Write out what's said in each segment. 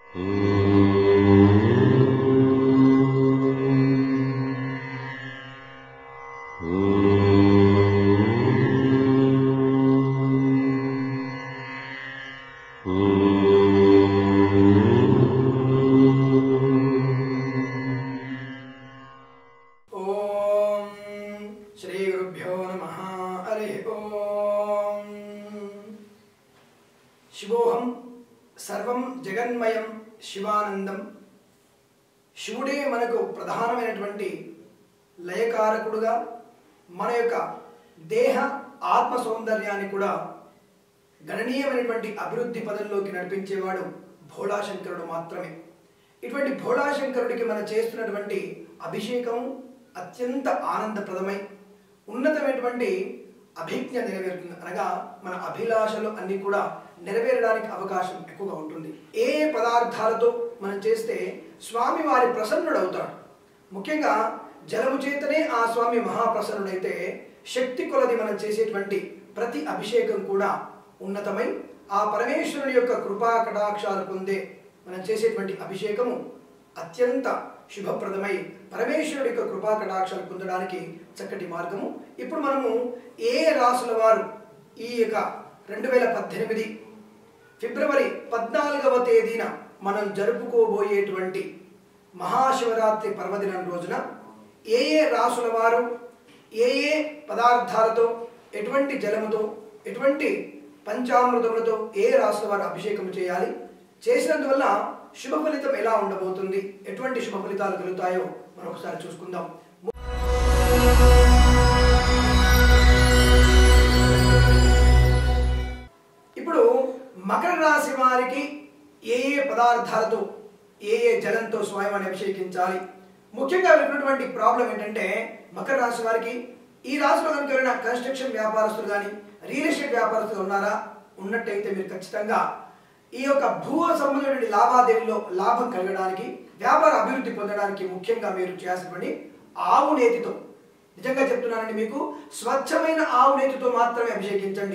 ఓం శ్రీ గురుభ్యో నమ హరి ఓం శివోహం సర్వం జగన్మయం శివానందం శివుడే మనకు ప్రధానమైనటువంటి లయకారకుడుగా మన యొక్క దేహ ఆత్మ సౌందర్యాన్ని కూడా గణనీయమైనటువంటి అభివృద్ధి పదంలోకి నడిపించేవాడు భోళాశంకరుడు మాత్రమే ఇటువంటి భోళాశంకరుడికి మనం చేస్తున్నటువంటి అభిషేకం అత్యంత ఆనందప్రదమై ఉన్నతమైనటువంటి అభిజ్ఞ నెరవేరుతుంది అనగా మన అభిలాషలు అన్ని కూడా నెరవేరడానికి అవకాశం ఎక్కువగా ఉంటుంది ఏ ఏ పదార్థాలతో మనం చేస్తే స్వామి వారి ప్రసన్నుడవుతాడు ముఖ్యంగా జలము చేతనే ఆ స్వామి మహాప్రసన్నుడైతే శక్తి కొలది మనం చేసేటువంటి ప్రతి అభిషేకం కూడా ఉన్నతమై ఆ పరమేశ్వరుని యొక్క కృపా కటాక్షాలు పొందే మనం చేసేటువంటి అభిషేకము అత్యంత శుభప్రదమై పరమేశ్వరుడి యొక్క కృపా కటాక్షాలు పొందడానికి చక్కటి మార్గము ఇప్పుడు మనము ఏ రాసుల వారు ఈ యొక్క రెండు వేల పద్దెనిమిది ఫిబ్రవరి పద్నాలుగవ తేదీన మనం జరుపుకోబోయేటువంటి మహాశివరాత్రి పర్వదినం రోజున ఏ ఏ రాసుల వారు ఏ ఏ పదార్థాలతో ఎటువంటి జలముతో ఎటువంటి పంచామృతములతో ఏ రాసుల వారు అభిషేకం చేయాలి చేసినందువల్ల శుభ ఫలితం ఎలా ఉండబోతుంది ఎటువంటి శుభ ఫలితాలు కలుగుతాయో మరొకసారి చూసుకుందాం ఇప్పుడు మకర రాశి వారికి ఏ ఏ పదార్థాలతో ఏ ఏ జలంతో స్వయమాన్ని అభిషేకించాలి ముఖ్యంగా ఉన్నటువంటి ప్రాబ్లం ఏంటంటే మకర రాశి వారికి ఈ రాశిలో కనుక ఎవరైనా కన్స్ట్రక్షన్ వ్యాపారస్తులు కానీ రియల్ ఎస్టేట్ వ్యాపారస్తులు ఉన్నారా ఉన్నట్టయితే మీరు ఖచ్చితంగా ఈ యొక్క భూ సంబంధమైన లావాదేవీలో లాభం కలగడానికి వ్యాపార అభివృద్ధి పొందడానికి ముఖ్యంగా మీరు చేయాల్సిన ఆవు నేతితో నిజంగా చెప్తున్నానండి మీకు స్వచ్ఛమైన ఆవు నేతితో మాత్రమే అభిషేకించండి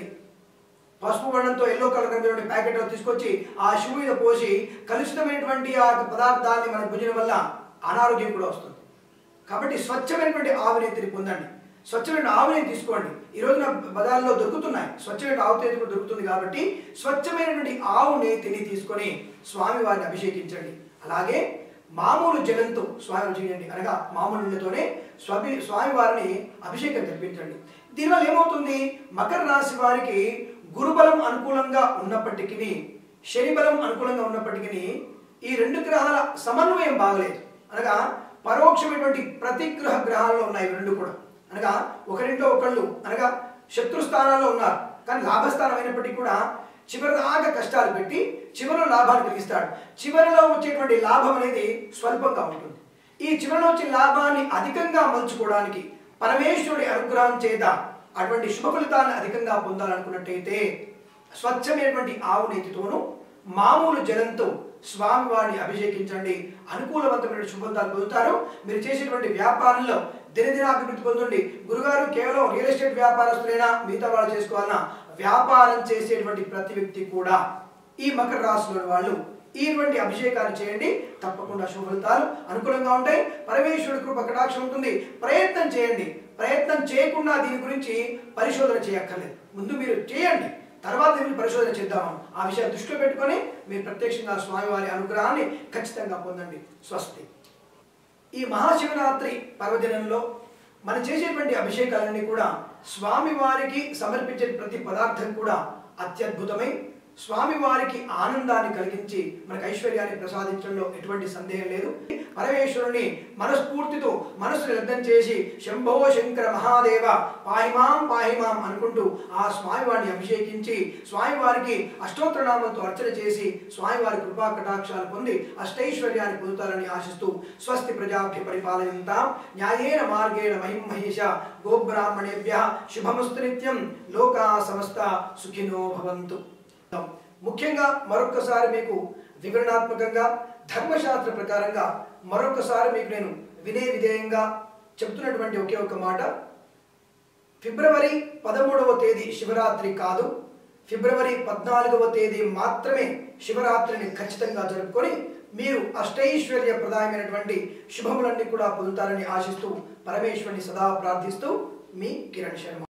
పసుపు వర్ణంతో ఎల్లో కలర్ కనిపించిన ప్యాకెట్ తీసుకొచ్చి ఆ శివు మీద పోసి కలుషితమైనటువంటి ఆ పదార్థాన్ని మనం భుజనం వల్ల అనారోగ్యం కూడా వస్తుంది కాబట్టి స్వచ్ఛమైనటువంటి ఆవునేతిని పొందండి స్వచ్ఛమైన ఆవునేతి తీసుకోండి ఈ రోజున బజార్లో దొరుకుతున్నాయి స్వచ్ఛమైన ఆవు నేతి కూడా దొరుకుతుంది కాబట్టి స్వచ్ఛమైనటువంటి ఆవు నేతిని తీసుకొని స్వామి వారిని అభిషేకించండి అలాగే మామూలు జలంతో స్వామి చేయండి అనగా మామూలు నీళ్ళతోనే స్వామి స్వామి వారిని అభిషేకం జరిపించండి దీనివల్ల ఏమవుతుంది మకర రాశి వారికి గురుబలం అనుకూలంగా ఉన్నప్పటికీ శని బలం అనుకూలంగా ఉన్నప్పటికీ ఈ రెండు గ్రహాల సమన్వయం బాగలేదు అనగా పరోక్షమైనటువంటి ప్రతిగ్రహ గ్రహాల్లో ఉన్నాయి ఇవి రెండు కూడా అనగా ఒకరింట్లో ఒకళ్ళు అనగా శత్రు స్థానాల్లో ఉన్నారు కానీ లాభస్థానం అయినప్పటికీ కూడా చివరి దాకా కష్టాలు పెట్టి చివరిలో లాభాలు కలిగిస్తాడు చివరిలో వచ్చేటువంటి లాభం అనేది స్వల్పంగా ఉంటుంది ఈ చివరిలో వచ్చే లాభాన్ని అధికంగా మలుచుకోవడానికి పరమేశ్వరుడి అనుగ్రహం చేత అటువంటి శుభ ఫలితాన్ని అధికంగా పొందాలనుకున్నట్టయితే స్వచ్ఛమైనటువంటి ఆవు నీతితోనూ మామూలు జలంతో స్వామివారిని అభిషేకించండి అనుకూలవంతమైన శుభఫలితాలు పొందుతారు మీరు చేసేటువంటి వ్యాపారంలో దినదిన అభివృద్ధి పొందండి గురుగారు కేవలం రియల్ ఎస్టేట్ వ్యాపారస్తులైనా మిగతా వాళ్ళు చేసుకోవాలన్నా వ్యాపారం చేసేటువంటి ప్రతి వ్యక్తి కూడా ఈ మకర రాశిలోని వాళ్ళు ఇటువంటి అభిషేకాలు చేయండి తప్పకుండా శుభ ఫలితాలు అనుకూలంగా ఉంటాయి పరమేశ్వరుడి కృప కటాక్షం ఉంటుంది ప్రయత్నం చేయండి ప్రయత్నం చేయకుండా దీని గురించి పరిశోధన చేయక్కర్లేదు ముందు మీరు చేయండి తర్వాత మీరు పరిశోధన చేద్దాము ఆ విషయాన్ని దృష్టిలో పెట్టుకొని మీరు ప్రత్యక్షంగా స్వామివారి అనుగ్రహాన్ని ఖచ్చితంగా పొందండి స్వస్తి ఈ మహాశివరాత్రి పర్వదినంలో మనం చేసేటువంటి అభిషేకాలన్నీ కూడా స్వామివారికి సమర్పించే ప్రతి పదార్థం కూడా అత్యద్భుతమై స్వామివారికి ఆనందాన్ని కలిగించి మనకు ఐశ్వర్యాన్ని ప్రసాదించడంలో ఎటువంటి సందేహం లేదు పరమేశ్వరుని మనస్ఫూర్తితో మనస్సును లగ్నం చేసి శంభో శంకర మహాదేవ పాహిమాం పాహిమాం అనుకుంటూ ఆ స్వామివారిని అభిషేకించి స్వామివారికి అష్టోత్తరనామంతో అర్చన చేసి స్వామివారి కృపా కటాక్షాలు పొంది అష్టైశ్వర్యాన్ని పొందుతారని ఆశిస్తూ స్వస్తి ప్రజాభ్య పరిపాలయంతాం న్యాయేన మార్గేణ మహిం మహేష గోబ్రాహ్మణేభ్య శుభమస్తు నిత్యం లోకా సమస్త సుఖినో భవంతు ముఖ్యంగా మరొకసారి మీకు వివరణాత్మకంగా ధర్మశాస్త్ర ప్రకారంగా మరొకసారి మీకు నేను వినయ విధేయంగా చెప్తున్నటువంటి ఒకే ఒక మాట ఫిబ్రవరి పదమూడవ తేదీ శివరాత్రి కాదు ఫిబ్రవరి పద్నాలుగవ తేదీ మాత్రమే శివరాత్రిని ఖచ్చితంగా జరుపుకొని మీరు అష్టైశ్వర్య ప్రదాయమైనటువంటి శుభములన్నీ కూడా పొందుతారని ఆశిస్తూ పరమేశ్వరుని సదా ప్రార్థిస్తూ మీ కిరణ్ శర్మ